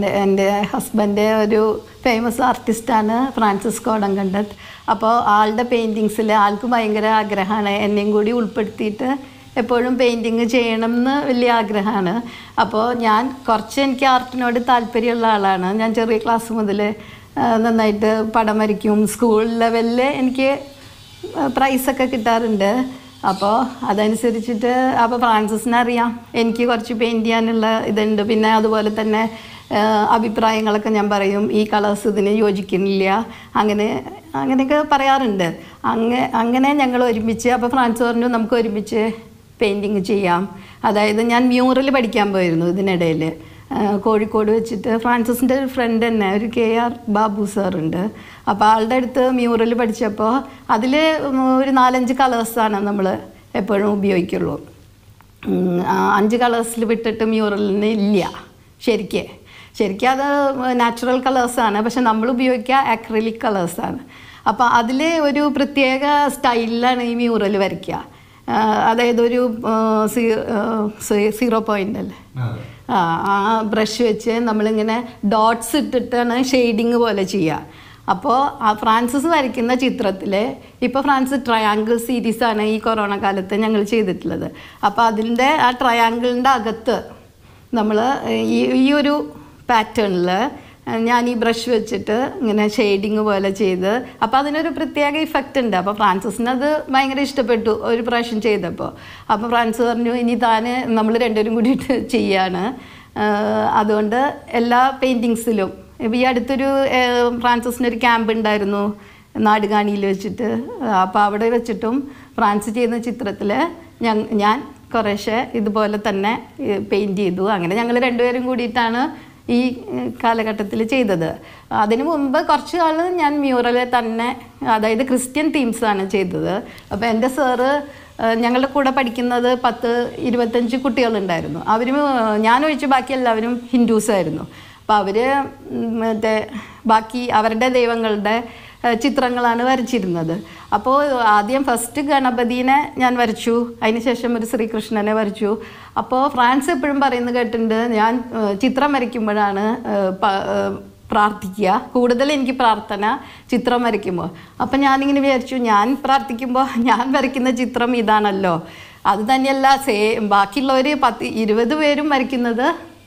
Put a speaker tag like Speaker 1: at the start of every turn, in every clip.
Speaker 1: എൻ്റെ എൻ്റെ ഹസ്ബൻഡ് ഒരു ഫേമസ് ആർട്ടിസ്റ്റാണ് ഫ്രാൻസിസ് കോടങ്കണ്ടത്ത് അപ്പോൾ ആളുടെ പെയിൻറ്റിങ്സിൽ ആൾക്ക് ഭയങ്കര ആഗ്രഹമാണ് എന്നെയും കൂടി ഉൾപ്പെടുത്തിയിട്ട് എപ്പോഴും പെയിൻറ്റിങ് ചെയ്യണം എന്ന് വലിയ ആഗ്രഹമാണ് അപ്പോൾ ഞാൻ കുറച്ച് എനിക്ക് ആർട്ടിനോട് താല്പര്യമുള്ള ആളാണ് ഞാൻ ചെറിയ ക്ലാസ് മുതൽ നന്നായിട്ട് പടം വരയ്ക്കും സ്കൂൾ ലെവലിൽ എനിക്ക് പ്രൈസൊക്കെ കിട്ടാറുണ്ട് അപ്പോൾ അതനുസരിച്ചിട്ട് അപ്പോൾ ഫ്രാൻസിസിനെ അറിയാം എനിക്ക് കുറച്ച് പെയിൻറ്റ് ചെയ്യാനുള്ള ഇതുണ്ട് പിന്നെ അതുപോലെ തന്നെ ആ, അഭിപ്രായങ്ങളൊക്കെ ഞാൻ പറയും ഈ കളേഴ്സ് ഇതിന് യോജിക്കുന്നില്ല അങ്ങനെ അങ്ങനെയൊക്കെ പറയാറുണ്ട് അങ്ങ അങ്ങനെ ഞങ്ങൾ ഒരുമിച്ച് അപ്പോൾ ഫ്രാൻസ് പറഞ്ഞു നമുക്ക് ഒരുമിച്ച് പെയിൻറ്റിങ് ചെയ്യാം അതായത് ഞാൻ മ്യൂറൽ പഠിക്കാൻ പോയിരുന്നു ഇതിനിടയിൽ കോഴിക്കോട് വെച്ചിട്ട് ഫ്രാൻസിസിൻ്റെ ഒരു ഫ്രണ്ട് തന്നെ ഒരു കെ ആർ ബാബു സാറുണ്ട് അപ്പോൾ ആളുടെ അടുത്ത് മ്യൂറൽ പഠിച്ചപ്പോൾ അതിൽ ഒരു നാലഞ്ച് കളേഴ്സാണ് നമ്മൾ എപ്പോഴും ഉപയോഗിക്കുള്ളൂ ഉം, ആ അഞ്ച് കളേഴ്സിൽ വിട്ടിട്ട് മ്യൂറലിന് ഇല്ല ശരിക്ക് ശരിക്കും അത് നാച്ചുറൽ കളേഴ്സാണ് പക്ഷെ നമ്മൾ ഉപയോഗിക്കുക അക്രലിക് കളേഴ്സാണ് അപ്പോൾ അതിൽ ഒരു പ്രത്യേക സ്റ്റൈലിലാണ് ഈ മ്യൂറൽ വരയ്ക്കുക ആ, അതായത് ഒരു ആ, സീ- ആ, സീ- സീറോ പോയിൻ്റ് അല്ലേ ആ ആ ബ്രഷ് വെച്ച് നമ്മളിങ്ങനെ ഡോട്ട്സ് ഇട്ടിട്ടാണ് ഷെയ്ഡിങ് പോലെ ചെയ്യുക അപ്പോൾ ആ ഫ്രാൻസിസ് വരയ്ക്കുന്ന ചിത്രത്തിൽ ഇപ്പോൾ ഫ്രാൻസിസ് ട്രയാങ്കിൾ സീരീസാണ് ഈ കൊറോണ കാലത്ത് ഞങ്ങൾ ചെയ്തിട്ടുള്ളത് അപ്പോൾ അതിൻ്റെ ആ ട്രയാങ്കിളിൻ്റെ അകത്ത് നമ്മൾ ഈ ഈ ഒരു പാറ്റേണിൽ ഞാൻ ഈ ബ്രഷ് വെച്ചിട്ട് ഇങ്ങനെ ഷെയ്ഡിങ് പോലെ ചെയ്ത് അപ്പോൾ അതിനൊരു പ്രത്യേക ഇഫക്റ്റ് ഉണ്ട് അപ്പോൾ ഫ്രാൻസിസിന് അത് ഭയങ്കര ഇഷ്ടപ്പെട്ടു ഒരു പ്രാവശ്യം ചെയ്തപ്പോൾ അപ്പോൾ ഫ്രാൻസ് പറഞ്ഞു ഇനി താന് നമ്മൾ രണ്ടുപേരും കൂടിയിട്ട് ചെയ്യാണ് ആഹ് അതുകൊണ്ട് എല്ലാ പെയിൻറ്റിങ്സിലും ഇപ്പോൾ ഈ അടുത്തൊരു ആഹ് ഫ്രാൻസിസിന് ഒരു ക്യാമ്പ് ഉണ്ടായിരുന്നു നാടുകാണിയിൽ വെച്ചിട്ട് അപ്പോൾ അവിടെ വെച്ചിട്ടും ഫ്രാൻസ് ചെയ്യുന്ന ചിത്രത്തിൽ ഞാൻ ഞാൻ കുറേശ്ശെ ഇതുപോലെ തന്നെ പെയിൻറ്റ് ചെയ്തു അങ്ങനെ ഞങ്ങൾ രണ്ടുപേരും കൂടിയിട്ടാണ് ഈ കാലഘട്ടത്തിൽ ചെയ്തത് അതിനു മുമ്പ് കുറച്ച് നാൾ ഞാൻ മ്യൂറല് തന്നെ അതായത് ക്രിസ്ത്യൻ തീംസാണ് ചെയ്തത് അപ്പോൾ എൻ്റെ സാറ് ഞങ്ങളുടെ കൂടെ പഠിക്കുന്നത് പത്ത് ഇരുപത്തഞ്ച് കുട്ടികളുണ്ടായിരുന്നു അവരും ഞാൻ ഒഴിച്ച് ബാക്കി എല്ലാവരും ഹിന്ദുസായിരുന്നു അപ്പോൾ അവർ മറ്റേ ബാക്കി അവരുടെ ദൈവങ്ങളുടെ ഏഹ്, ചിത്രങ്ങളാണ് വരച്ചിരുന്നത് അപ്പോൾ ആദ്യം ഫസ്റ്റ് ഗണപതിനെ ഞാൻ വരച്ചു അതിനുശേഷം ഒരു ശ്രീകൃഷ്ണനെ വരച്ചു അപ്പോൾ ഫ്രാൻസ് എപ്പോഴും പറയുന്നത് കേട്ടിട്ടുണ്ട് ഞാൻ ഏഹ്, ചിത്രം വരയ്ക്കുമ്പോഴാണ് ഏഹ്, പ- ഏഹ്, പ്രാർത്ഥിക്കുക കൂടുതൽ എനിക്ക് പ്രാർത്ഥന ചിത്രം വരയ്ക്കുമ്പോൾ അപ്പം ഞാനിങ്ങനെ വിചാരിച്ചു ഞാൻ പ്രാർത്ഥിക്കുമ്പോൾ ഞാൻ വരയ്ക്കുന്ന ചിത്രം ഇതാണല്ലോ അത് തന്നെയല്ല സേ ബാക്കിയുള്ളവർ പത്ത് ഇരുപത് പേരും വരയ്ക്കുന്നത്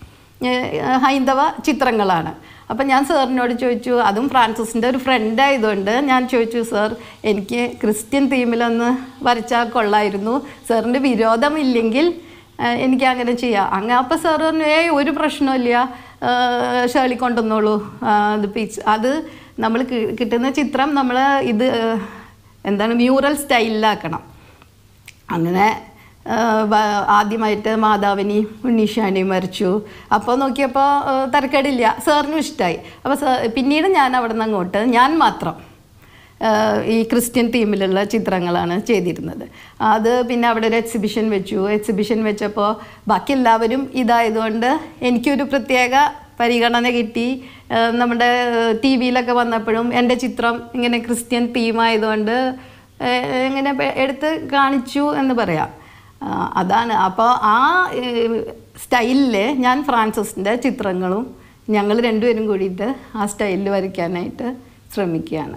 Speaker 1: ഏഹ് ഹൈന്ദവ ചിത്രങ്ങളാണ് അപ്പം ഞാൻ സാറിനോട് ചോദിച്ചു അതും ഫ്രാൻസിസിൻ്റെ ഒരു ഫ്രണ്ട് ആയതുകൊണ്ട് ഞാൻ ചോദിച്ചു സാർ എനിക്ക് ക്രിസ്ത്യൻ തീമിലൊന്ന് വരച്ചാൽ കൊള്ളായിരുന്നു സാറിൻ്റെ വിരോധമില്ലെങ്കിൽ ഏഹ് എനിക്ക് അങ്ങനെ ചെയ്യാം അങ്ങനെ അപ്പോൾ സാർ പറഞ്ഞു ഏയ് ഒരു പ്രശ്നമില്ല ഏഹ് ഷേളി കൊണ്ടുവന്നോളൂ ആഹ് അത് പിക്സ് അത് നമ്മൾ കി- കിട്ടുന്ന ചിത്രം നമ്മൾ ഇത് ഏഹ് എന്താണ് മ്യൂറൽ സ്റ്റൈലിലാക്കണം അങ്ങനെ ആ, വ- ആദ്യമായിട്ട് മാതാവിനി ഉണ്ണീഷാണിയും വരച്ചു അപ്പോൾ നോക്കിയപ്പോൾ ആ, തരക്കേടില്ല സാറിനും ഇഷ്ടമായി അപ്പോൾ സാർ പിന്നീട് ഞാൻ അവിടെ നിന്ന് അങ്ങോട്ട് ഞാൻ മാത്രം ആ, ഈ ക്രിസ്ത്യൻ തീമിലുള്ള ചിത്രങ്ങളാണ് ചെയ്തിരുന്നത് അത് പിന്നെ അവിടെ ഒരു എക്സിബിഷൻ വെച്ചു എക്സിബിഷൻ വെച്ചപ്പോൾ ബാക്കി എല്ലാവരും ഇതായതുകൊണ്ട് എനിക്കൊരു പ്രത്യേക പരിഗണന കിട്ടി ആ, നമ്മുടെ ടി വിയിലൊക്കെ വന്നപ്പോഴും എൻ്റെ ചിത്രം ഇങ്ങനെ ക്രിസ്ത്യൻ തീമായതുകൊണ്ട് ഏഹ് ഇങ്ങനെ പെ- എടുത്ത് കാണിച്ചു എന്ന് പറയാം ആ, അതാണ് അപ്പോൾ ആ സ്റ്റൈലിൽ ഞാൻ ഫ്രാൻസിസിൻ്റെ ചിത്രങ്ങളും ഞങ്ങൾ രണ്ടുപേരും കൂടിയിട്ട് ആ സ്റ്റൈലിൽ വരയ്ക്കാനായിട്ട് ശ്രമിക്കുകയാണ്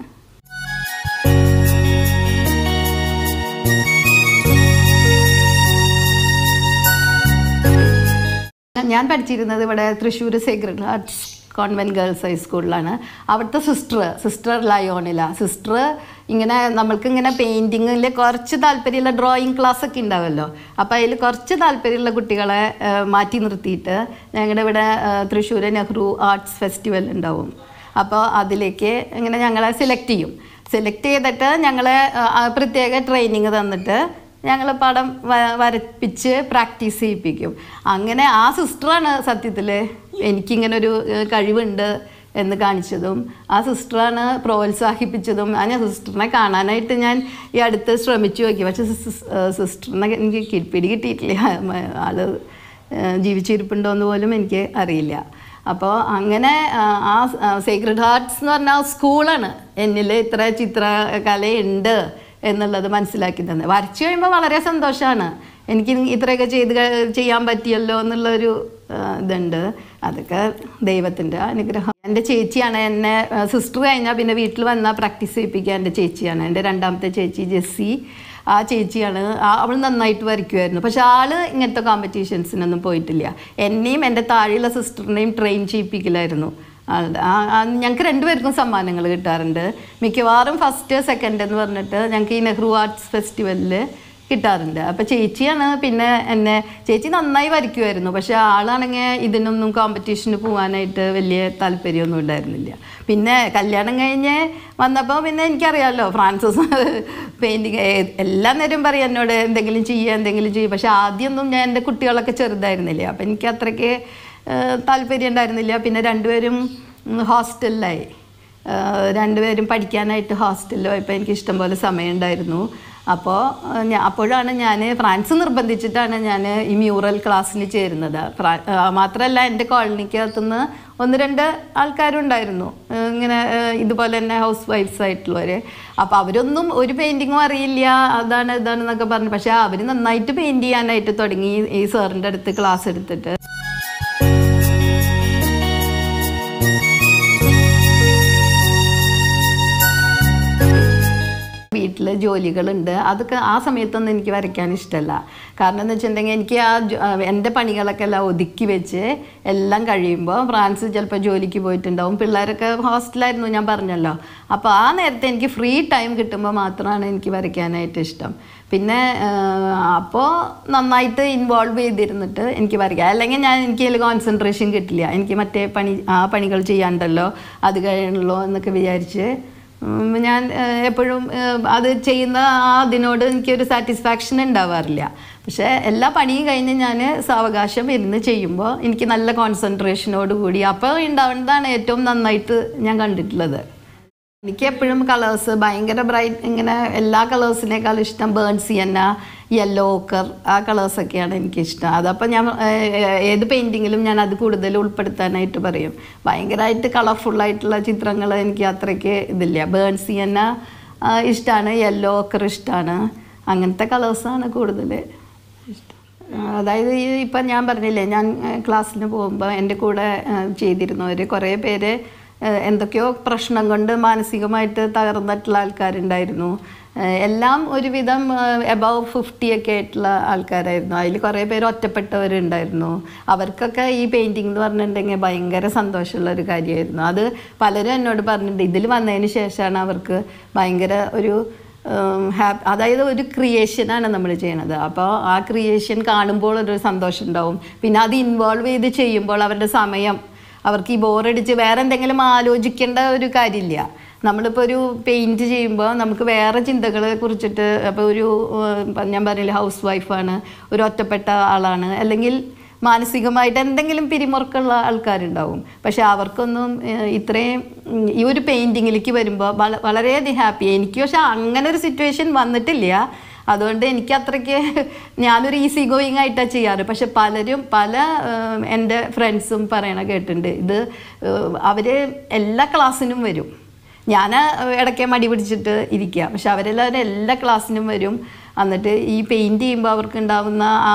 Speaker 1: ഞാൻ പഠിച്ചിരുന്നത് ഇവിടെ Thrissur sacred hearts convent girls ഹൈസ്കൂളിലാണ് അവിടുത്തെ സിസ്റ്റർ സിസ്റ്റർ ലയോണില സിസ്റ്റർ ഇങ്ങനെ നമ്മൾക്ക് ഇങ്ങനെ പെയിൻറ്റിങ്ങിൽ കുറച്ച് താല്പര്യമുള്ള ഡ്രോയിങ് ക്ലാസ് ഒക്കെ ഉണ്ടാവുമല്ലോ അപ്പോൾ അതിൽ കുറച്ച് താല്പര്യമുള്ള കുട്ടികളെ ആ, മാറ്റി നിർത്തിയിട്ട് ഞങ്ങളുടെ ഇവിടെ ആ, തൃശ്ശൂർ നെഹ്റു ആർട്സ് ഫെസ്റ്റിവൽ ഉണ്ടാവും അപ്പോൾ അതിലേക്ക് ഇങ്ങനെ ഞങ്ങളെ സെലക്ട് ചെയ്യും സെലക്ട് ചെയ്തിട്ട് ഞങ്ങളെ ആ, ആ, പ്രത്യേക ട്രെയിനിങ് തന്നിട്ട് ഞങ്ങൾ പടം വ- വരപ്പിച്ച് പ്രാക്ടീസ് ചെയ്യിപ്പിക്കും അങ്ങനെ ആ സിസ്റ്ററാണ് സത്യത്തിൽ എനിക്കിങ്ങനെ ഒരു ഏഹ്, കഴിവുണ്ട് എന്ന് കാണിച്ചതും ആ സിസ്റ്ററാണ് പ്രോത്സാഹിപ്പിച്ചതും ആ ഞാൻ സിസ്റ്ററിനെ കാണാനായിട്ട് ഞാൻ ഈ അടുത്ത് ശ്രമിച്ചു നോക്കി പക്ഷെ സിസ്റ്ററിനെ എനിക്ക് കി- പിടി കിട്ടിയിട്ടില്ല മ- ആള് ഏഹ്, ജീവിച്ചിരിപ്പുണ്ടോയെന്ന് പോലും എനിക്ക് അറിയില്ല അപ്പോൾ അങ്ങനെ ആ, ആ സേക്രഡ് ഹാർട്സ് എന്ന് പറഞ്ഞ ആ സ്കൂളാണ് എന്നിൽ ഇത്ര ചിത്രകലയുണ്ട് എന്നുള്ളത് മനസ്സിലാക്കി തന്നെ വരച്ചു കഴിയുമ്പോൾ വളരെ സന്തോഷമാണ് എനിക്ക് ഇത്രയൊക്കെ ചെയ്ത് ക- ചെയ്യാൻ പറ്റിയല്ലോ എന്നുള്ളൊരു ആ, ഇതുണ്ട് അതൊക്കെ ദൈവത്തിൻ്റെ അനുഗ്രഹം എൻ്റെ ചേച്ചിയാണ് എന്നെ സിസ്റ്റർ കഴിഞ്ഞാൽ പിന്നെ വീട്ടിൽ വന്നാൽ പ്രാക്ടീസ് ചെയ്യിപ്പിക്കുക എൻ്റെ ചേച്ചിയാണ് എൻ്റെ രണ്ടാമത്തെ ചേച്ചി ജെസ്സി ആ ചേച്ചിയാണ് ആ- അവൾ നന്നായിട്ട് വരയ്ക്കുമായിരുന്നു പക്ഷെ ആള് ഇങ്ങനത്തെ കോമ്പറ്റീഷൻസിനൊന്നും പോയിട്ടില്ല എന്നെയും എൻ്റെ താഴെയുള്ള സിസ്റ്ററിനെയും ട്രെയിൻ ചെയ്യിപ്പിക്കലായിരുന്നു ഞങ്ങൾക്ക് രണ്ടുപേർക്കും സമ്മാനങ്ങൾ കിട്ടാറുണ്ട് മിക്കവാറും ഫസ്റ്റ് സെക്കൻഡ് എന്ന് പറഞ്ഞിട്ട് ഞങ്ങൾക്ക് ഈ നെഹ്റു ആർട്സ് ഫെസ്റ്റിവലിൽ കിട്ടാറുണ്ട് അപ്പോൾ ചേച്ചിയാണ് പിന്നെ എന്നെ ചേച്ചി നന്നായി വരയ്ക്കുമായിരുന്നു പക്ഷെ ആളാണെങ്കിൽ ഇതിനൊന്നും കോമ്പറ്റീഷന് പോകാനായിട്ട് വലിയ താല്പര്യമൊന്നും ഉണ്ടായിരുന്നില്ല പിന്നെ കല്യാണം കഴിഞ്ഞ് വന്നപ്പോൾ പിന്നെ എനിക്കറിയാമല്ലോ ഫ്രാൻസിസ് പെയിൻറ്റിങ് എല്ലാ നേരം പറയും എന്നോട് എന്തെങ്കിലും ചെയ്യുക എന്തെങ്കിലും ചെയ്യുക പക്ഷെ ആദ്യമൊന്നും ഞാൻ എൻ്റെ കുട്ടികളൊക്കെ ചെറുതായിരുന്നില്ല അപ്പം എനിക്ക് അത്രയ്ക്ക് ഏഹ്, താല്പര്യം ഉണ്ടായിരുന്നില്ല പിന്നെ രണ്ടുപേരും ഉം, ഹോസ്റ്റലിലായി ആഹ് രണ്ടുപേരും പഠിക്കാനായിട്ട് ഹോസ്റ്റലിൽ പോയപ്പോൾ എനിക്ക് ഇഷ്ടംപോലെ സമയമുണ്ടായിരുന്നു അപ്പോൾ ഞാൻ അപ്പോഴാണ് ഞാൻ ഫ്രാൻസ് നിർബന്ധിച്ചിട്ടാണ് ഞാൻ ഈ മ്യൂറൽ ക്ലാസ്സിന് ചേരുന്നത് ഫ്രാ ആഹ് മാത്രമല്ല എൻ്റെ കോളനിക്കകത്തുനിന്ന് ഒന്ന് രണ്ട് ആൾക്കാരുണ്ടായിരുന്നു ആഹ് ഇങ്ങനെ ആഹ് ഇതുപോലെ തന്നെ ഹൗസ് വൈഫ്സ് ആയിട്ടുള്ളവർ അപ്പോൾ അവരൊന്നും ഒരു പെയിൻറ്റിങ്ങും അറിയില്ല അതാണ് ഇതാണെന്നൊക്കെ പറഞ്ഞു പക്ഷേ അവർ നന്നായിട്ട് പെയിൻറ്റ് ചെയ്യാനായിട്ട് തുടങ്ങി ഈ സാറിൻ്റെ അടുത്ത് ക്ലാസ് എടുത്തിട്ട് വീട്ടിൽ ജോലികളുണ്ട് അതൊക്കെ ആ സമയത്തൊന്നും എനിക്ക് വരയ്ക്കാൻ ഇഷ്ടമല്ല കാരണം എന്ന് വെച്ചിട്ടുണ്ടെങ്കിൽ എനിക്ക് ആ ജോ- ആ എൻ്റെ പണികളൊക്കെ എല്ലാം ഒതുക്കി വെച്ച് എല്ലാം കഴിയുമ്പോൾ ഫ്രാൻസ് ചിലപ്പോൾ ജോലിക്ക് പോയിട്ടുണ്ടാവും പിള്ളേരൊക്കെ ഹോസ്റ്റലായിരുന്നു ഞാൻ പറഞ്ഞല്ലോ അപ്പോൾ ആ നേരത്തെ എനിക്ക് ഫ്രീ ടൈം കിട്ടുമ്പോൾ മാത്രമാണ് എനിക്ക് വരയ്ക്കാനായിട്ട് ഇഷ്ടം പിന്നെ അപ്പോൾ നന്നായിട്ട് ഇൻവോൾവ് ചെയ്തിരുന്നിട്ട് എനിക്ക് വരയ്ക്കാം അല്ലെങ്കിൽ ഞാൻ എനിക്ക് അതിൽ കോൺസെൻട്രേഷൻ കിട്ടില്ല എനിക്ക് മറ്റേ പണി ആ പണികൾ ചെയ്യാണ്ടല്ലോ അത് കഴിയണല്ലോ എന്നൊക്കെ വിചാരിച്ച് ഉം, ഞാൻ ഏഹ്, എപ്പോഴും ഏഹ്, അത് ചെയ്യുന്ന ആ അതിനോട് എനിക്കൊരു സാറ്റിസ്ഫാക്ഷൻ ഉണ്ടാവാറില്ല പക്ഷേ എല്ലാ പണിയും കഴിഞ്ഞ് ഞാൻ സാവകാശം ഇരുന്ന് ചെയ്യുമ്പോൾ എനിക്ക് നല്ല കോൺസെൻട്രേഷനോട് കൂടി അപ്പോൾ ഉണ്ടാവുന്നതാണ് ഏറ്റവും നന്നായിട്ട് ഞാൻ കണ്ടിട്ടുള്ളത് എനിക്ക് എപ്പോഴും കളേഴ്സ് ഭയങ്കര ബ്രൈറ്റ് ഇങ്ങനെ എല്ലാ കളേഴ്സിനേക്കാളും ഇഷ്ടം ബേൺ സിയന്ന യെല്ലോ ഓക്കർ ആ കളേഴ്സൊക്കെയാണ് എനിക്കിഷ്ടം അതപ്പോൾ ഞാൻ ഏഹ്, ഏത് പെയിൻറ്റിങ്ങിലും ഞാൻ അത് കൂടുതൽ ഉൾപ്പെടുത്താനായിട്ട് പറയും ഭയങ്കരമായിട്ട് കളർഫുള്ളായിട്ടുള്ള ചിത്രങ്ങൾ എനിക്ക് അത്രയ്ക്ക് ഇതില്ല ബേൺ സിയന്ന ഇഷ്ടമാണ് യെല്ലോ ഓക്കർ ഇഷ്ടമാണ് അങ്ങനത്തെ കളേഴ്സാണ് കൂടുതൽ ഇഷ്ടം ആ, അതായത് ഈ ഇപ്പം ഞാൻ പറഞ്ഞില്ലേ ഞാൻ ഏഹ്, ക്ലാസ്സിന് പോകുമ്പോൾ എൻ്റെ കൂടെ ഏഹ്, ചെയ്തിരുന്നവർ കുറേ പേര് ഏഹ്, എന്തൊക്കെയോ പ്രശ്നം കൊണ്ട് മാനസികമായിട്ട് തകർന്നിട്ടുള്ള ആൾക്കാരുണ്ടായിരുന്നു ഏഹ്, എല്ലാം ഒരുവിധം എബവ് ഫിഫ്റ്റി ഒക്കെ ആയിട്ടുള്ള ആൾക്കാരായിരുന്നു അതിൽ കുറേ പേര് ഒറ്റപ്പെട്ടവരുണ്ടായിരുന്നു അവർക്കൊക്കെ ഈ പെയിൻറ്റിംഗ് എന്ന് പറഞ്ഞിട്ടുണ്ടെങ്കിൽ ഭയങ്കര സന്തോഷമുള്ള ഒരു കാര്യമായിരുന്നു അത് പലരും എന്നോട് പറഞ്ഞിട്ടുണ്ട് ഇതിൽ വന്നതിന് ശേഷമാണ് അവർക്ക് ഭയങ്കര ഒരു ഹാപ്പി അതായത് ഒരു ക്രിയേഷനാണ് നമ്മൾ ചെയ്യണത് അപ്പോൾ ആ ക്രിയേഷൻ കാണുമ്പോൾ ഒരു സന്തോഷം ഉണ്ടാവും പിന്നെ അത് ഇൻവോൾവ് ചെയ്ത് ചെയ്യുമ്പോൾ അവരുടെ സമയം അവർക്ക് ഈ ബോറടിച്ച് വേറെ എന്തെങ്കിലും ആലോചിക്കേണ്ട ഒരു കാര്യമില്ല നമ്മളിപ്പോൾ ഒരു പെയിൻറ്റ് ചെയ്യുമ്പോൾ നമുക്ക് വേറെ ചിന്തകളെ കുറിച്ചിട്ട് അപ്പോൾ ഒരു ഏഹ്, ഇപ്പം ഞാൻ പറഞ്ഞില്ലേ ഹൗസ് വൈഫാണ് ഒരു ഒറ്റപ്പെട്ട ആളാണ് അല്ലെങ്കിൽ മാനസികമായിട്ട് എന്തെങ്കിലും പിരിമുറുക്കമുള്ള ആൾക്കാരുണ്ടാവും പക്ഷെ അവർക്കൊന്നും ഏഹ്, ഇത്രയും ഉം, ഈ ഒരു പെയിൻറ്റിങ്ങിലേക്ക് വരുമ്പോൾ വള വളരെയധികം ഹാപ്പി എനിക്ക് പക്ഷെ അങ്ങനെ ഒരു സിറ്റുവേഷൻ വന്നിട്ടില്ല അതുകൊണ്ട് എനിക്ക് അത്രയ്ക്ക് ഞാനൊരു ഈസി ഗോയിങ് ആയിട്ടാണ് ചെയ്യാറ് പക്ഷെ പലരും പല ഏഹ്, എൻ്റെ ഫ്രണ്ട്സും പറയണ കേട്ടിട്ടുണ്ട് ഇത് അവർ എല്ലാ ക്ലാസ്സിനും വരും ഞാൻ ഇടയ്ക്ക് മടി പിടിച്ചിട്ട് ഇരിക്കുക പക്ഷെ അവരെല്ലാവരും എല്ലാ ക്ലാസ്സിനും വരും എന്നിട്ട് ഈ പെയിൻറ് ചെയ്യുമ്പോൾ അവർക്ക് ഉണ്ടാവുന്ന ആ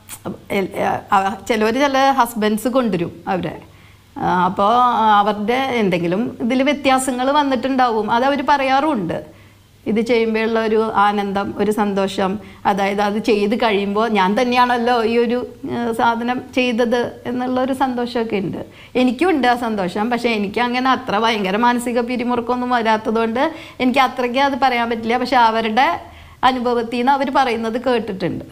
Speaker 1: ചിലവർ ചില ഹസ്ബൻഡ്സ് കൊണ്ടുവരും അവരെ അപ്പോൾ അവരുടെ എന്തെങ്കിലും ഇതിൽ വ്യത്യാസങ്ങൾ വന്നിട്ടുണ്ടാവും അത് അവർ പറയാറുമുണ്ട് ഇത് ചെയ്യുമ്പോഴുള്ള ഒരു ആനന്ദം ഒരു സന്തോഷം അതായത് അത് ചെയ്ത് കഴിയുമ്പോൾ ഞാൻ തന്നെയാണല്ലോ ഈ ഒരു ഏഹ്, സാധനം ചെയ്തത് എന്നുള്ള ഒരു സന്തോഷമൊക്കെ ഉണ്ട് എനിക്കും ഉണ്ട് ആ സന്തോഷം പക്ഷേ എനിക്ക് അങ്ങനെ അത്ര ഭയങ്കര മാനസിക പിരിമുറുക്കമൊന്നും വരാത്തതുകൊണ്ട് എനിക്ക് അത്രയ്ക്ക് അത് പറയാൻ പറ്റില്ല പക്ഷെ അവരുടെ അനുഭവത്തിൽ നിന്ന് അവർ പറയുന്നത് കേട്ടിട്ടുണ്ട്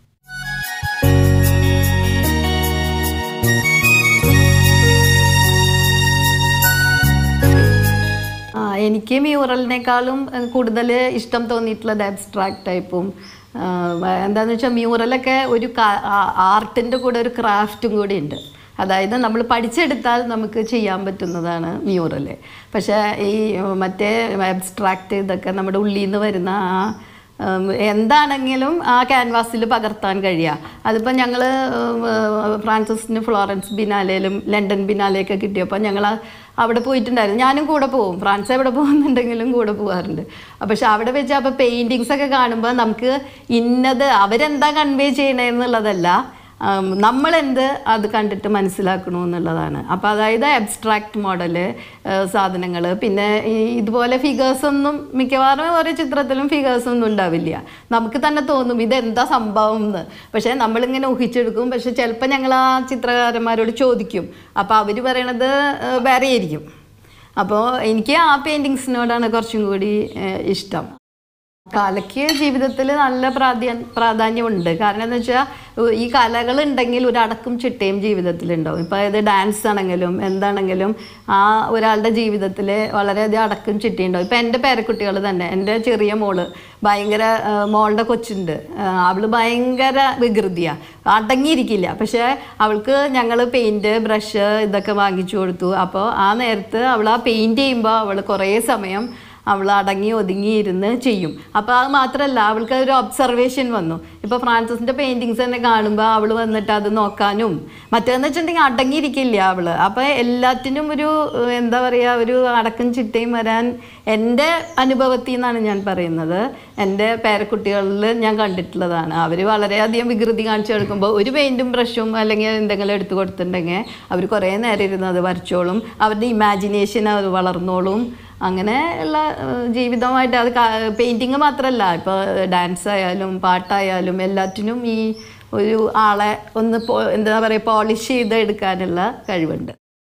Speaker 1: ആ എനിക്ക് മ്യൂറലിനേക്കാളും കൂടുതൽ ഇഷ്ടം തോന്നിയിട്ടുള്ളത് അബ്സ്ട്രാക്ട് ടൈപ്പും എന്താണെന്ന് വെച്ചാൽ മ്യൂറലൊക്കെ ഒരു ആർട്ടിൻ്റെ കൂടെ ഒരു ക്രാഫ്റ്റും കൂടി ഉണ്ട് അതായത് നമ്മൾ പഠിച്ചെടുത്താൽ നമുക്ക് ചെയ്യാൻ പറ്റുന്നതാണ് മ്യൂറൽ പക്ഷേ ഈ മറ്റേ അബ്സ്ട്രാക്റ്റ് ഇതൊക്കെ നമ്മുടെ ഉള്ളിൽ നിന്ന് വരുന്ന ആ ഉം, എന്താണെങ്കിലും ആ ക്യാൻവാസിൽ പകർത്താൻ കഴിയുക അതിപ്പോൾ ഞങ്ങൾ ഫ്രാൻസിസിന് ഫ്ലോറൻസ് ബിനാലയിലും ലണ്ടൻ ബിനാലയൊക്കെ കിട്ടിയപ്പോൾ ഞങ്ങൾ അവിടെ പോയിട്ടുണ്ടായിരുന്നു ഞാനും കൂടെ പോകും ഫ്രാൻസ് എവിടെ പോകുന്നുണ്ടെങ്കിലും കൂടെ പോകാറുണ്ട് പക്ഷെ അവിടെ വെച്ച് അപ്പോൾ പെയിൻറ്റിങ്സ് ഒക്കെ കാണുമ്പോൾ നമുക്ക് ഇന്നത് അവരെന്താ കൺവേ ചെയ്യണതെന്നുള്ളതല്ല ആം, നമ്മളെന്ത് അത് കണ്ടിട്ട് മനസ്സിലാക്കണു എന്നുള്ളതാണ് അപ്പോൾ അതായത് അബ്സ്ട്രാക്ട് മോഡല് സാധനങ്ങൾ പിന്നെ ഈ ഇതുപോലെ ഫിഗേഴ്സ് ഒന്നും മിക്കവാറും ഓരോ ചിത്രത്തിലും ഫിഗേഴ്സ് ഒന്നും ഉണ്ടാവില്ല നമുക്ക് തന്നെ തോന്നും ഇതെന്താ സംഭവം എന്ന് പക്ഷേ നമ്മളിങ്ങനെ ഊഹിച്ചെടുക്കും പക്ഷെ ചിലപ്പോൾ ഞങ്ങൾ ആ ചിത്രകാരന്മാരോട് ചോദിക്കും അപ്പോൾ അവർ പറയണത് ഏഹ്, വേറെ ആയിരിക്കും അപ്പോൾ എനിക്ക് ആ പെയിൻറ്റിങ്സിനോടാണ് കുറച്ചും കൂടി ഏഹ്, ഇഷ്ടം കലയ്ക്ക് ജീവിതത്തിൽ നല്ല പ്രാധാന്യ പ്രാധാന്യമുണ്ട് കാരണം എന്ന് വെച്ചാൽ ഈ കലകൾ ഉണ്ടെങ്കിൽ ഒരു അടക്കും ചിട്ടയും ജീവിതത്തിലുണ്ടാവും ഇപ്പോൾ ഇത് ഡാൻസ് ആണെങ്കിലും എന്താണെങ്കിലും ആ ഒരാളുടെ ജീവിതത്തിൽ വളരെയധികം അടക്കും ചിട്ടയുണ്ടാവും ഇപ്പം എൻ്റെ പേരക്കുട്ടികൾ തന്നെ എൻ്റെ ചെറിയ മോള് ഭയങ്കര ആ, മോളുടെ കൊച്ചുണ്ട് ആ, അവള് ഭയങ്കര വികൃതിയാണ് അടങ്ങിയിരിക്കില്ല പക്ഷേ അവൾക്ക് ഞങ്ങൾ പെയിൻറ് ബ്രഷ് ഇതൊക്കെ വാങ്ങിച്ചു കൊടുത്തു അപ്പോൾ ആ നേരത്ത് അവൾ ആ പെയിൻറ് ചെയ്യുമ്പോൾ അവൾ കുറേ സമയം അവൾ അടങ്ങി ഒതുങ്ങി ഇരുന്ന് ചെയ്യും അപ്പോൾ അത് മാത്രമല്ല അവൾക്ക് ഒരു ഒബ്സർവേഷൻ വന്നു ഇപ്പോൾ ഫ്രാൻസിൻ്റെ പെയിൻറ്റിങ്സ് തന്നെ കാണുമ്പോൾ അവൾ വന്നിട്ട് അത് നോക്കാനും മറ്റേന്ന് വെച്ചിട്ടുണ്ടെങ്കിൽ അടങ്ങിയിരിക്കില്ല അവൾ അപ്പോൾ എല്ലാത്തിനും ഒരു ഏഹ്, എന്താ പറയുക ഒരു അടക്കം ചിട്ടയും വരാൻ എൻ്റെ അനുഭവത്തിൽ നിന്നാണ് ഞാൻ പറയുന്നത് എൻ്റെ പേരക്കുട്ടികളിൽ ഞാൻ കണ്ടിട്ടുള്ളതാണ് അവർ വളരെയധികം വികൃതി കാണിച്ചു കൊടുക്കുമ്പോൾ ഒരു പെയിൻറ്റും ബ്രഷും അല്ലെങ്കിൽ എന്തെങ്കിലും എടുത്തു കൊടുത്തിട്ടുണ്ടെങ്കിൽ അവർ കുറേ നേരം ഇരുന്ന് അത് വരച്ചോളും അവരുടെ ഇമാജിനേഷൻ അത് വളർന്നോളും അങ്ങനെ ഉള്ള ഏഹ്, ജീവിതമായിട്ട് അത് പെയിൻറ്റിങ് മാത്രമല്ല ഇപ്പോൾ ഡാൻസ് ആയാലും പാട്ടായാലും എല്ലാറ്റിനും ഈ ഒരു ആളെ ഒന്ന് പോ- എന്താ പറയുക പോളിഷ് ചെയ്ത് എടുക്കാനുള്ള കഴിവുണ്ട്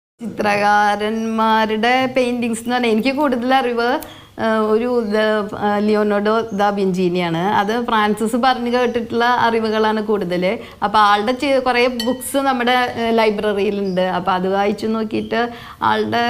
Speaker 1: ചിത്രകാരന്മാരുടെ പെയിൻറ്റിങ്സ് എന്ന് പറഞ്ഞാൽ എനിക്ക് കൂടുതൽ അറിവ് ഏഹ്, ഒരു ദ- ഏഹ്, ലിയോണോഡോ ദ വിഞ്ചീനിയാണ് അത് ഫ്രാൻസിസ് പറഞ്ഞു കേട്ടിട്ടുള്ള അറിവുകളാണ് കൂടുതൽ അപ്പോൾ ആളുടെ ചെ- കുറേ ബുക്സ് നമ്മുടെ ലൈബ്രറിയിലുണ്ട് അപ്പോൾ അത് വായിച്ചു നോക്കിയിട്ട് ആളുടെ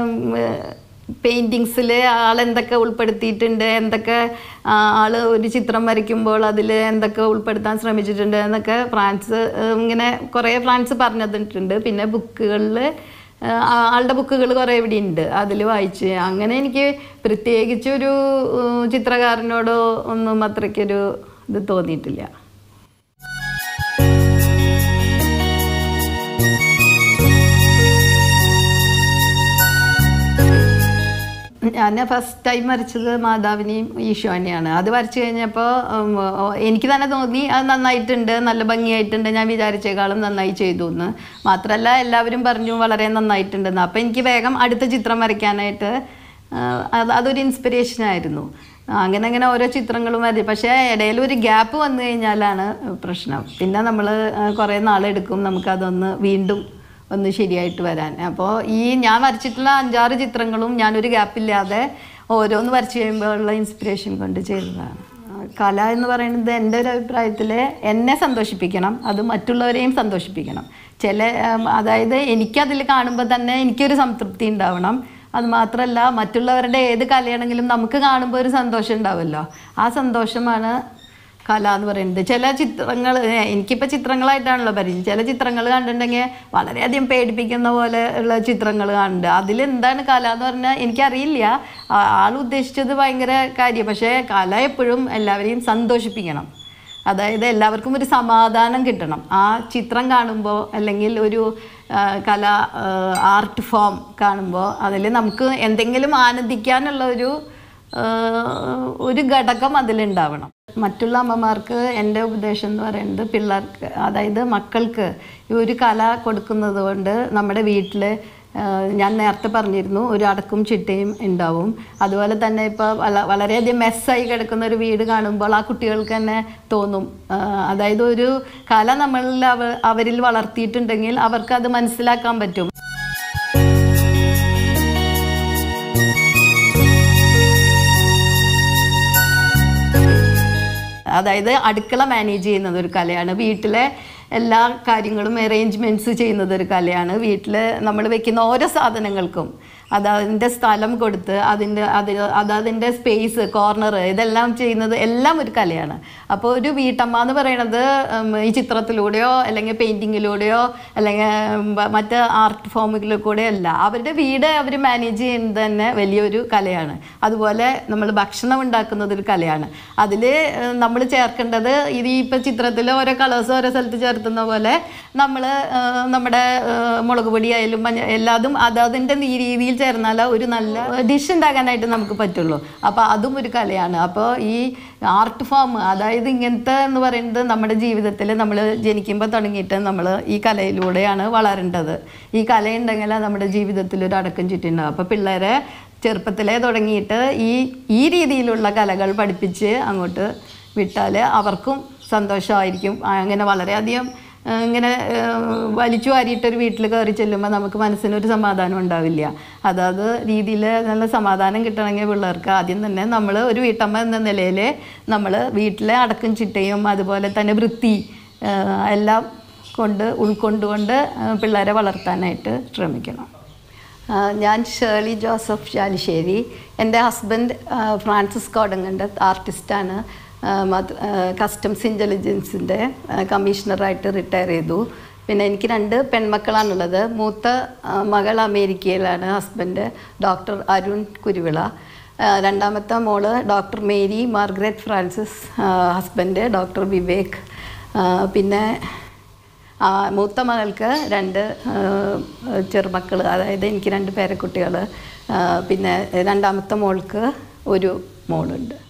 Speaker 1: പെയിൻറ്റിങ്സിൽ ആളെന്തൊക്കെ ഉൾപ്പെടുത്തിയിട്ടുണ്ട് എന്തൊക്കെ ആ, ആള് ഒരു ചിത്രം വരയ്ക്കുമ്പോൾ അതിൽ എന്തൊക്കെ ഉൾപ്പെടുത്താൻ ശ്രമിച്ചിട്ടുണ്ട് എന്നൊക്കെ ഫ്രാൻസ് ഏഹ്, ഇങ്ങനെ കുറേ ഫ്രാൻസ് പറഞ്ഞു തന്നിട്ടുണ്ട് പിന്നെ ബുക്കുകളിൽ ആളുടെ ബുക്കുകൾ കുറേ ഇവിടെ ഉണ്ട് അതിൽ വായിച്ച് അങ്ങനെ എനിക്ക് പ്രത്യേകിച്ചൊരു ഏഹ്, ചിത്രകാരനോടോ ഒന്നും അത്രയ്ക്കൊരു ഇത് തോന്നിയിട്ടില്ല ഞാൻ ഫസ്റ്റ് ടൈം വരച്ചത് മാതാവിനെയും ഈശോനെയാണ് അത് വരച്ചു കഴിഞ്ഞപ്പോൾ ഉം, ഓ, എനിക്ക് തന്നെ തോന്നി അത് നന്നായിട്ടുണ്ട് നല്ല ഭംഗിയായിട്ടുണ്ട് ഞാൻ വിചാരിച്ചേക്കാളും നന്നായി ചെയ്തു എന്ന് മാത്രമല്ല എല്ലാവരും പറഞ്ഞു വളരെ നന്നായിട്ടുണ്ടെന്ന് അപ്പോൾ എനിക്ക് വേഗം അടുത്ത ചിത്രം വരയ്ക്കാനായിട്ട് ആ, അത് അതൊരു ഇൻസ്പിറേഷൻ ആയിരുന്നു അങ്ങനെ അങ്ങനെ ഓരോ ചിത്രങ്ങളും വരച്ചു പക്ഷേ ഇടയിൽ ഒരു ഗ്യാപ്പ് വന്നു കഴിഞ്ഞാലാണ് പ്രശ്നം പിന്നെ നമ്മൾ കുറേ നാളെടുക്കും നമുക്കതൊന്ന് വീണ്ടും ഒന്ന് ശരിയായിട്ട് വരാൻ അപ്പോൾ ഈ ഞാൻ വരച്ചിട്ടുള്ള അഞ്ചാറ് ചിത്രങ്ങളും ഞാനൊരു ഗ്യാപ്പില്ലാതെ ഓരോന്ന് വരച്ച് കഴിയുമ്പോഴുള്ള ഇൻസ്പിറേഷൻ കൊണ്ട് ചെയ്തതാണ് ആ, കല എന്ന് പറയുന്നത് എൻ്റെ ഒരു അഭിപ്രായത്തിൽ എന്നെ സന്തോഷിപ്പിക്കണം അത് മറ്റുള്ളവരെയും സന്തോഷിപ്പിക്കണം ചില ഉം, അതായത് എനിക്കതിൽ കാണുമ്പോൾ തന്നെ എനിക്കൊരു സംതൃപ്തി ഉണ്ടാവണം അത് മാത്രമല്ല മറ്റുള്ളവരുടെ ഏത് കലയാണെങ്കിലും നമുക്ക് കാണുമ്പോൾ ഒരു സന്തോഷം ഉണ്ടാവുമല്ലോ ആ സന്തോഷമാണ് കല എന്ന് പറയുന്നത് ചില ചിത്രങ്ങൾ എനിക്കിപ്പോൾ ചിത്രങ്ങളായിട്ടാണല്ലോ പരിചയം ചില ചിത്രങ്ങൾ കണ്ടിട്ടുണ്ടെങ്കിൽ വളരെയധികം പേടിപ്പിക്കുന്ന പോലെ ഉള്ള ചിത്രങ്ങൾ കാണുന്നുണ്ട് അതിലെന്താണ് കല എന്ന് പറഞ്ഞാൽ എനിക്കറിയില്ല ആ- ആൾ ഉദ്ദേശിച്ചത് ഭയങ്കര കാര്യം പക്ഷേ കല എപ്പോഴും എല്ലാവരെയും സന്തോഷിപ്പിക്കണം അതായത് എല്ലാവർക്കും ഒരു സമാധാനം കിട്ടണം ആ ചിത്രം കാണുമ്പോൾ അല്ലെങ്കിൽ ഒരു ആ, കല ആർട്ട് ഫോം കാണുമ്പോൾ അതിൽ നമുക്ക് എന്തെങ്കിലും ആനന്ദിക്കാനുള്ള ഒരു ആഹ് ഒരു ഘടകം അതിലുണ്ടാവണം മറ്റുള്ള അമ്മമാർക്ക് എൻ്റെ ഉപദേശം എന്ന് പറയുന്നത് പിള്ളേർക്ക് അതായത് മക്കൾക്ക് ഈ ഒരു കല കൊടുക്കുന്നത് കൊണ്ട് നമ്മുടെ വീട്ടിൽ ഞാൻ നേരത്തെ പറഞ്ഞിരുന്നു ഒരു അടക്കും ചിട്ടയും ഉണ്ടാവും അതുപോലെ തന്നെ ഇപ്പോൾ വള വളരെയധികം മെസ്സായി കിടക്കുന്ന ഒരു വീട് കാണുമ്പോൾ ആ കുട്ടികൾക്ക് തന്നെ തോന്നും ആഹ് അതായത് ഒരു കല നമ്മളിൽ അവ അവരിൽ വളർത്തിയിട്ടുണ്ടെങ്കിൽ അവർക്ക് അത് മനസ്സിലാക്കാൻ പറ്റും അതായത് അടുക്കള മാനേജ് ചെയ്യുന്നത് ഒരു കലയാണ് വീട്ടിലെ എല്ലാ കാര്യങ്ങളും അറേഞ്ച്മെൻറ്റ്സ് ചെയ്യുന്നത് ഒരു കലയാണ് വീട്ടിൽ നമ്മൾ വെക്കുന്ന ഓരോ സാധനങ്ങൾക്കും അത് അതിൻ്റെ സ്ഥലം കൊടുത്ത് അതിൻ്റെ അത് അതതിൻ്റെ സ്പേസ് കോർണർ ഇതെല്ലാം ചെയ്യുന്നത് എല്ലാം ഒരു കലയാണ് അപ്പോൾ ഒരു വീട്ടമ്മ എന്ന് പറയുന്നത് ഉം, ഈ ചിത്രത്തിലൂടെയോ അല്ലെങ്കിൽ പെയിൻറ്റിങ്ങിലൂടെയോ അല്ലെങ്കിൽ ഉം, ബ- മറ്റ് ആർട്ട് ഫോമുകളിൽ കൂടെയോ അല്ല അവരുടെ വീട് അവർ മാനേജ് ചെയ്യുന്നത് തന്നെ വലിയൊരു കലയാണ് അതുപോലെ നമ്മൾ ഭക്ഷണം ഉണ്ടാക്കുന്നത് ഒരു കലയാണ് അതിൽ നമ്മൾ ചേർക്കേണ്ടത് ഇത് ഇപ്പോൾ ചിത്രത്തിൽ ഓരോ കളേഴ്സ് ഓരോ സ്ഥലത്ത് ചേർത്തുന്ന പോലെ നമ്മൾ നമ്മുടെ ഏഹ്, മുളക് പൊടി ആയാലും മഞ്ഞ എല്ലാതും അതതിൻ്റെ ഈ രീതിയിൽ ചേർന്നാൽ ഒരു നല്ല ഡിഷ് ഉണ്ടാക്കാനായിട്ട് നമുക്ക് പറ്റുള്ളൂ അപ്പോൾ അതും ഒരു കലയാണ് അപ്പോൾ ഈ ആർട്ട് ഫോം അതായത് ഇങ്ങനത്തെ എന്ന് പറയുന്നത് നമ്മുടെ ജീവിതത്തിൽ നമ്മൾ ജനിക്കുമ്പോൾ തുടങ്ങിയിട്ട് നമ്മൾ ഈ കലയിലൂടെയാണ് വളരേണ്ടത് ഈ കലയുണ്ടെങ്കിൽ നമ്മുടെ ജീവിതത്തിൽ ഒരു അടക്കം ചുറ്റുണ്ടാവും അപ്പോൾ പിള്ളേരെ ചെറുപ്പത്തിലേ തുടങ്ങിയിട്ട് ഈ ഈ രീതിയിലുള്ള കലകൾ പഠിപ്പിച്ച് അങ്ങോട്ട് വിട്ടാൽ അവർക്കും സന്തോഷമായിരിക്കും അങ്ങനെ വളരെയധികം ആ, ഇങ്ങനെ ആ, വലിച്ചു വാരിയിട്ടൊരു വീട്ടിൽ കയറി ചെല്ലുമ്പോൾ നമുക്ക് മനസ്സിനൊരു സമാധാനം ഉണ്ടാവില്ല അതാത് രീതിയിൽ നല്ല സമാധാനം കിട്ടണമെങ്കിൽ പിള്ളേർക്ക് ആദ്യം തന്നെ നമ്മൾ ഒരു വീട്ടമ്മ എന്ന നിലയിൽ നമ്മൾ വീട്ടിലെ അടക്കം ചിട്ടയും അതുപോലെ തന്നെ വൃത്തി ആ, എല്ലാം കൊണ്ട് ഉൾക്കൊണ്ടുകൊണ്ട് ആ, പിള്ളേരെ വളർത്താനായിട്ട് ശ്രമിക്കണം ആ, ഞാൻ ഷേർലി ജോസഫ് ചാലിശ്ശേരി എൻ്റെ ഹസ്ബൻഡ് ആ, ഫ്രാൻസിസ് കോടങ്കണ്ടത്ത് ആർട്ടിസ്റ്റാണ് ആ, മത്- ആ, കസ്റ്റംസ് ഇൻ്റലിജൻസിൻ്റെ ആ, കമ്മീഷണറായിട്ട് റിട്ടയർ ചെയ്തു പിന്നെ എനിക്ക് രണ്ട് പെൺമക്കളാണുള്ളത് മൂത്ത ആ, മകൾ അമേരിക്കയിലാണ് ഹസ്ബൻഡ് ഡോക്ടർ അരുൺ കുരുവിള ആ, രണ്ടാമത്തെ മോള് ഡോക്ടർ മേരി മാർഗ്രറ്റ് ഫ്രാൻസിസ് ആ, ഹസ്ബൻഡ് ഡോക്ടർ വിവേക് ആ, പിന്നെ ആ, മൂത്ത മകൾക്ക് രണ്ട് ചെറുമക്കൾ അതായത് എനിക്ക് രണ്ട് പേരക്കുട്ടികൾ പിന്നെ രണ്ടാമത്തെ മോൾക്ക് ഒരു മോളുണ്ട്